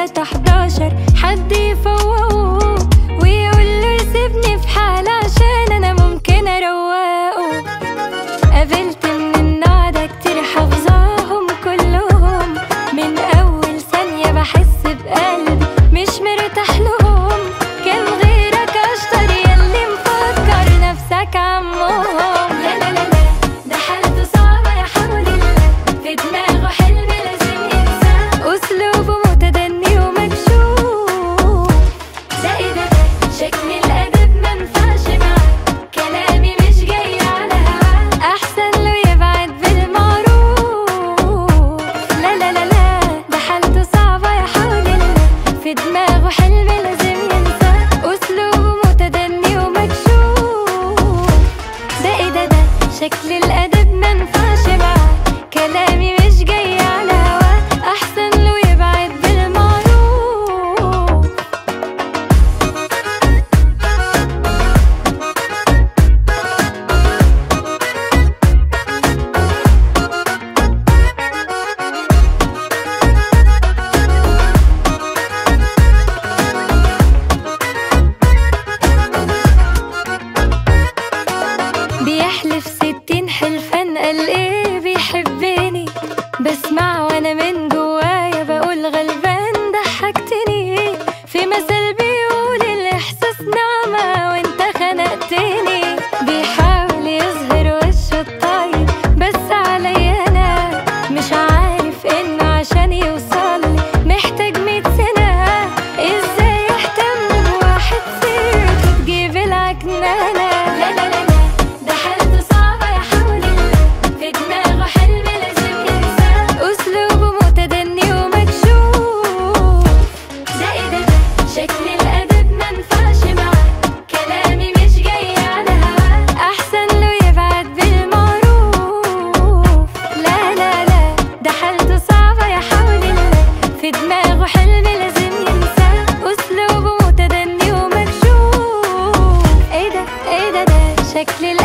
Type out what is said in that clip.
تلاتة حداشر حد يفوقه ويقول له يسيبني في حالي عشان انا ممكن اروقه قابلت من النوع ده كتير حافظاهم كلهم من اول ثانية بحس بقلبي مش مرتاح لهم كان غيرك اشطر ياللي مفكر نفسك عمهم لا لا لا لا ده حالته صعبة يا حول الله في دماغه حلم لازم ينساه اسلوبه متدني ومكشوف ده ايه ده ده شكل الادب منفعش معاه كلامي مش جاي على هواه احسن له يبعد بالمعروف لا لا لا لا ده حالته صعبة يا حول الله في دماغه حلم لازم ينساه اسلوبه متدني ومكشوف ده ايه ده ده شكل الادب منفعش معاه كلامي مش جاي على هواه احسن له يبعد بالمعروف بيحلف ستين حلفان قال ايه بيحبني بسمع وانا من جوايا بقول غلبان ضحكتني في مثل بيقول الاحساس نعمة وانت خنقتني بيحاول يظهر وشه الطيب بس عليا انا مش عارف انه عشان يوصل محتاج مية سنة ازاي يهتم بواحد سيرته تجيب العكنانة لا لا لا لا ده حالته صعبة يا حول الله في دماغه حلم لازم ينساه اسلوبه متدني ومكشوف ده ايه ده ده شكل الادب منفعش معاه كلامي مش جاي على هواه احسن له يبعد بالمعروف لا لا لا ده حالته صعبة يا حول الله في دماغه حلم لازم ينساه اسلوبه متدني ومكشوف ايه ده ايه ده ده شكل